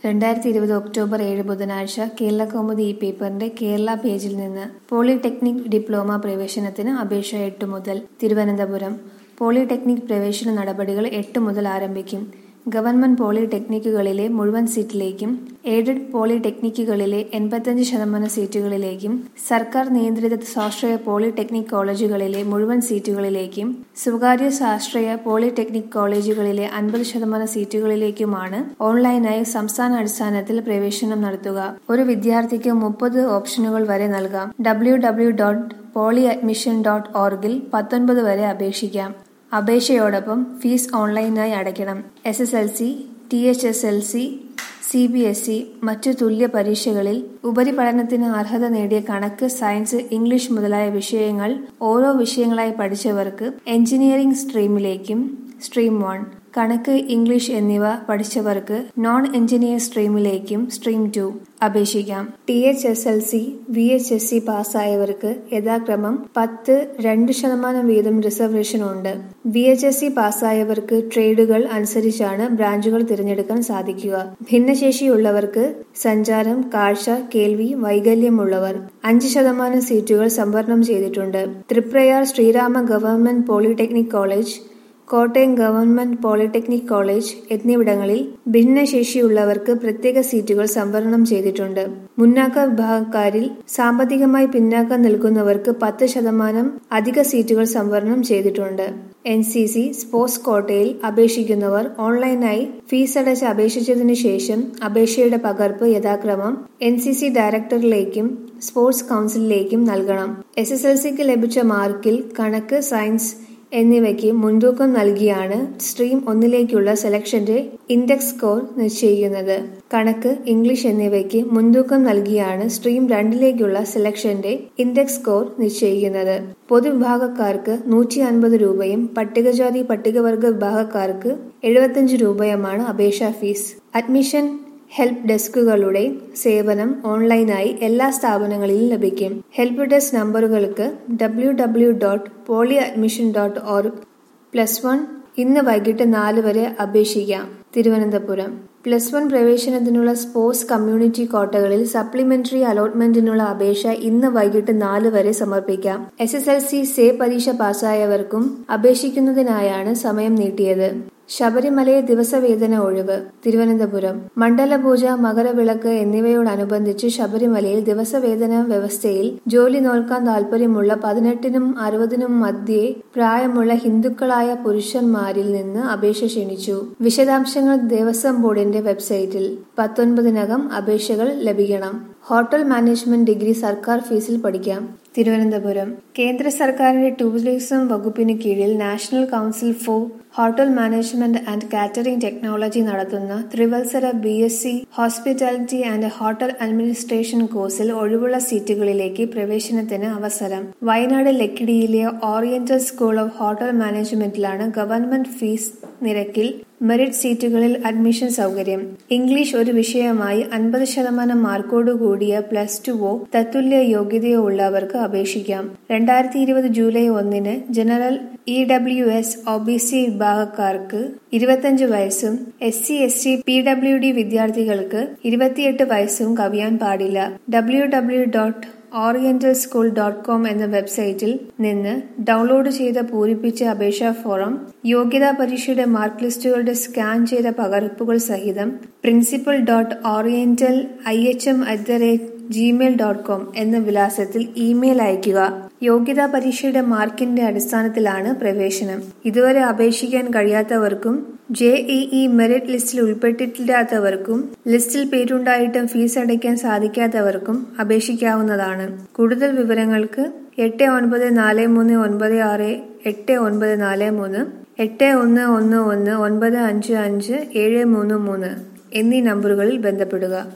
രണ്ടായിരത്തി ഇരുപത് ഒക്ടോബർ ഏഴ് ബുധനാഴ്ച കേരള കൗമുദി ഈ പേപ്പറിന്റെ കേരള പേജിൽ നിന്ന് പോളിടെക്നിക് ഡിപ്ലോമ പ്രവേശനത്തിന് അപേക്ഷ എട്ട് മുതൽ തിരുവനന്തപുരം പോളിടെക്നിക് പ്രവേശന നടപടികൾ എട്ട് മുതൽ ആരംഭിക്കും ഗവൺമെന്റ് പോളിടെക്നിക്കുകളിലെ മുഴുവൻ സീറ്റിലേക്കും എയ്ഡഡ് പോളിടെക്നിക്കുകളിലെ എൺപത്തഞ്ച് ശതമാനം സീറ്റുകളിലേക്കും സർക്കാർ നിയന്ത്രിത സ്വാശ്രയ പോളിടെക്നിക് കോളേജുകളിലെ മുഴുവൻ സീറ്റുകളിലേക്കും സ്വകാര്യ സ്വാശ്രയ പോളിടെക്നിക് കോളേജുകളിലെ അൻപത് ശതമാനം സീറ്റുകളിലേക്കുമാണ് ഓൺലൈനായി സംസ്ഥാന അടിസ്ഥാനത്തിൽ പ്രവേശനം നടത്തുക ഒരു വിദ്യാർത്ഥിക്ക് മുപ്പത് ഓപ്ഷനുകൾ വരെ നൽകാം W W dot poly admission dot ഓർഗിൽ പത്തൊൻപത് വരെ അപേക്ഷിക്കാം അപേക്ഷയോടൊപ്പം ഫീസ് ഓൺലൈനായി അടയ്ക്കണം S S L C T H S L C C B S E മറ്റു തുല്യ പരീക്ഷകളിൽ ഉപരിപഠനത്തിന് അർഹത നേടിയ കണക്ക് സയൻസ് ഇംഗ്ലീഷ് മുതലായ വിഷയങ്ങൾ ഓരോ വിഷയങ്ങളായി പഠിച്ചവർക്ക് എഞ്ചിനീയറിംഗ് സ്ട്രീമിലേക്കും സ്ട്രീം വൺ കണക്ക് ഇംഗ്ലീഷ് എന്നിവ പഠിച്ചവർക്ക് നോൺ എഞ്ചിനീയർ സ്ട്രീമിലേക്കും സ്ട്രീം ടു അപേക്ഷിക്കാം T H S L C V H S C പാസ്സായവർക്ക് യഥാക്രമം പത്ത് രണ്ട് ശതമാനം വീതം റിസർവേഷൻ ഉണ്ട് വി എച്ച് എസ് സി പാസ്സായവർക്ക് ട്രേഡുകൾ അനുസരിച്ചാണ് ബ്രാഞ്ചുകൾ തിരഞ്ഞെടുക്കാൻ സാധിക്കുക ഭിന്നശേഷിയുള്ളവർക്ക് സഞ്ചാരം കാഴ്ച കേൾവി വൈകല്യമുള്ളവർ അഞ്ച് ശതമാനം സീറ്റുകൾ സംവരണം ചെയ്തിട്ടുണ്ട് Triprayar Sreerama government polytechnic college Kottayam government polytechnic college എന്നിവിടങ്ങളിൽ ഭിന്നശേഷിയുള്ളവർക്ക് പ്രത്യേക സീറ്റുകൾ സംവരണം ചെയ്തിട്ടുണ്ട് മുന്നാക്ക വിഭാഗക്കാരിൽ സാമ്പത്തികമായി പിന്നാക്കം നിൽക്കുന്നവർക്ക് പത്ത് ശതമാനം അധിക സീറ്റുകൾ സംവരണം ചെയ്തിട്ടുണ്ട് എൻ സി സി സ്പോർട്സ് കോട്ടയിൽ അപേക്ഷിക്കുന്നവർ ഓൺലൈനായി ഫീസ് അടച്ച് അപേക്ഷിച്ചതിനു ശേഷം അപേക്ഷയുടെ പകർപ്പ് യഥാക്രമം എൻ സി സി ഡയറക്ടറിലേക്കും സ്പോർട്സ് കൗൺസിലിലേക്കും നൽകണം എസ് എസ് എൽ സിക്ക് ലഭിച്ച മാർക്കിൽ കണക്ക് സയൻസ് എന്നിവയ്ക്ക് മുൻതൂക്കം നൽകിയാണ് സ്ട്രീം ഒന്നിലേക്കുള്ള സെലക്ഷന്റെ ഇൻഡെക്സ് സ്കോർ നിശ്ചയിക്കുന്നത് കണക്ക് ഇംഗ്ലീഷ് എന്നിവയ്ക്ക് മുൻതൂക്കം നൽകിയാണ് സ്ട്രീം രണ്ടിലേക്കുള്ള സെലക്ഷന്റെ ഇൻഡെക്സ് സ്കോർ നിശ്ചയിക്കുന്നത് പൊതുവിഭാഗക്കാർക്ക് നൂറ്റി അൻപത് രൂപയും പട്ടികജാതി പട്ടികവർഗ വിഭാഗക്കാർക്ക് എഴുപത്തിയഞ്ച് രൂപയുമാണ് അപേക്ഷാ ഫീസ് അഡ്മിഷൻ ഹെൽപ്പ് ഡെസ്കുകളുടെ സേവനം ഓൺലൈനായി എല്ലാ സ്ഥാപനങ്ങളിലും ലഭിക്കും ഹെൽപ്പ് ഡെസ്ക് നമ്പറുകൾക്ക് W W dot poly admission dot org plus one ഇന്ന് വൈകിട്ട് നാല് വരെ അപേക്ഷിക്കാം തിരുവനന്തപുരം പ്ലസ് വൺ പ്രവേശനത്തിനുള്ള സ്പോർട്സ് കമ്മ്യൂണിറ്റി കോട്ടകളിൽ സപ്ലിമെന്ററി അലോട്ട്മെന്റിനുള്ള അപേക്ഷ ഇന്ന് വൈകിട്ട് നാല് വരെ സമർപ്പിക്കാം S S L C say പരീക്ഷ പാസ്സായവർക്കും അപേക്ഷിക്കുന്നതിനായാണ് സമയം നീട്ടിയത് ശബരിമലയെ ദിവസവേതന ഒഴിവ് തിരുവനന്തപുരം മണ്ഡലപൂജ മകരവിളക്ക് എന്നിവയോടനുബന്ധിച്ച് ശബരിമലയിൽ ദിവസവേതന വ്യവസ്ഥയിൽ ജോലി നോൽക്കാൻ താൽപര്യമുള്ള പതിനെട്ടിനും അറുപതിനും മധ്യേ പ്രായമുള്ള ഹിന്ദുക്കളായ പുരുഷന്മാരിൽ നിന്ന് അപേക്ഷ ക്ഷണിച്ചു വിശദാംശങ്ങൾ ദേവസ്വം ബോർഡിന്റെ വെബ്സൈറ്റിൽ പത്തൊൻപതിനകം അപേക്ഷകൾ ലഭിക്കണം ഹോട്ടൽ മാനേജ്മെന്റ് ഡിഗ്രി സർക്കാർ ഫീസിൽ പഠിക്കാം തിരുവനന്തപുരം കേന്ദ്ര സർക്കാരിന്റെ ടൂറിസം വകുപ്പിന് കീഴിൽ national council for hotel management and catering technology നടത്തുന്ന ത്രിവത്സര B S C hospitality and hotel administration കോഴ്സിൽ ഒഴിവുള്ള സീറ്റുകളിലേക്ക് പ്രവേശനത്തിന് അവസരം വയനാട് ലക്കിടിയിലെ ഓറിയന്റൽ സ്കൂൾ ഓഫ് ഹോട്ടൽ മാനേജ്മെന്റിലാണ് ഗവൺമെന്റ് ഫീസ് നിരക്കിൽ മെറിറ്റ് സീറ്റുകളിൽ അഡ്മിഷൻ സൗകര്യം ഇംഗ്ലീഷ് ഒരു വിഷയമായി അൻപത് ശതമാനം മാർക്കോട് കൂടിയ പ്ലസ് ടുവോ തത്തുല്യ യോഗ്യതയോ ഉള്ളവർക്ക് അപേക്ഷിക്കാം രണ്ടായിരത്തി ഇരുപത് ജൂലൈ ഒന്നിന് general E W S O B C വിഭാഗക്കാർക്ക് ഇരുപത്തിയഞ്ച് വയസ്സും S C S T P W D വിദ്യാർത്ഥികൾക്ക് ഇരുപത്തിയെട്ട് വയസ്സും കവിയാൻ പാടില്ല W W dot oriental school dot com എന്ന വെബ്സൈറ്റിൽ നിന്ന് ഡൗൺലോഡ് ചെയ്ത പൂരിപ്പിച്ച അപേക്ഷാ ഫോറം യോഗ്യതാ പരീക്ഷയുടെ മാർക്ക് ലിസ്റ്റുകളുടെ സ്കാൻ ചെയ്ത പകർപ്പുകൾ സഹിതം principal dot oriental I H M at the rate gmail dot com എന്ന വിലാസത്തിൽ ഇമെയിൽ അയയ്ക്കുക യോഗ്യതാ പരീക്ഷയുടെ മാർക്കിന്റെ അടിസ്ഥാനത്തിലാണ് പ്രവേശനം ഇതുവരെ അപേക്ഷിക്കാൻ കഴിയാത്തവർക്കും ജെ ഇ ഇ മെറിറ്റ് ലിസ്റ്റിൽ ഉൾപ്പെട്ടിട്ടില്ലാത്തവർക്കും ലിസ്റ്റിൽ പേരുണ്ടായിട്ടും ഫീസ് അടയ്ക്കാൻ സാധിക്കാത്തവർക്കും അപേക്ഷിക്കാവുന്നതാണ് കൂടുതൽ വിവരങ്ങൾക്ക് എട്ട് ഒൻപത് നാല് മൂന്ന് ഒൻപത് ആറ് എട്ട് ഒൻപത് നാല് മൂന്ന് എട്ട് ഒന്ന് ഒന്ന് ഒന്ന് ഒൻപത് അഞ്ച് അഞ്ച് ഏഴ് മൂന്ന് മൂന്ന് എന്നീ നമ്പറുകളിൽ ബന്ധപ്പെടുക